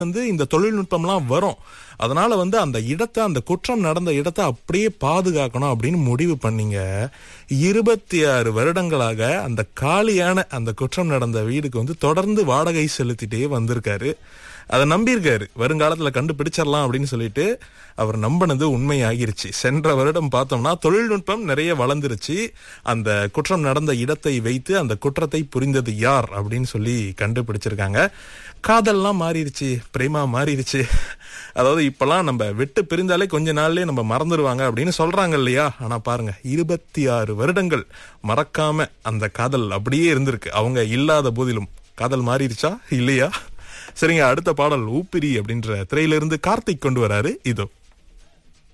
வந்து இந்த தொழில்நுட்பம்லாம் வரும் அதனால வந்து அந்த இடத்தை அந்த குற்றம் நடந்த இடத்தை அப்படியே பாதுகாக்கணும் அப்படின்னு முடிவு பண்ணீங்க இருபத்தி ஆறு வருடங்களாக அந்த காலியான அந்த குற்றம் நடந்த வீடுக்கு வந்து தொடர்ந்து வாடகை செலுத்திட்டே வந்திருக்காரு அதை நம்பியிருக்காரு வருங்காலத்துல கண்டுபிடிச்சிடலாம் அப்படின்னு சொல்லிட்டு அவர் நம்பினது உண்மையாகிருச்சு சென்ற வருடம் பார்த்தோம்னா தொழில்நுட்பம் நிறைய வளர்ந்துருச்சு அந்த குற்றம் நடந்த இடத்தை வைத்து அந்த குற்றத்தை புரிந்தது யார் அப்படின்னு சொல்லி கண்டுபிடிச்சிருக்காங்க காதல்லாம் மாறிடுச்சு பிரேமா மாறிடுச்சு அதாவது இப்பெல்லாம் நம்ம விட்டு பிரிந்தாலே கொஞ்ச நாள்லயே நம்ம மறந்துடுவாங்க அப்படின்னு சொல்றாங்க இல்லையா ஆனா பாருங்க இருபத்தி ஆறு வருடங்கள் மறக்காம அந்த காதல் அப்படியே இருந்திருக்கு அவங்க இல்லாத போதிலும் காதல் மாறிடுச்சா இல்லையா சரிங்க அடுத்த பாடல் ஊப்பிரி அப்படின்ற திரையிலிருந்து கார்த்திக் கொண்டு வராரு இதோ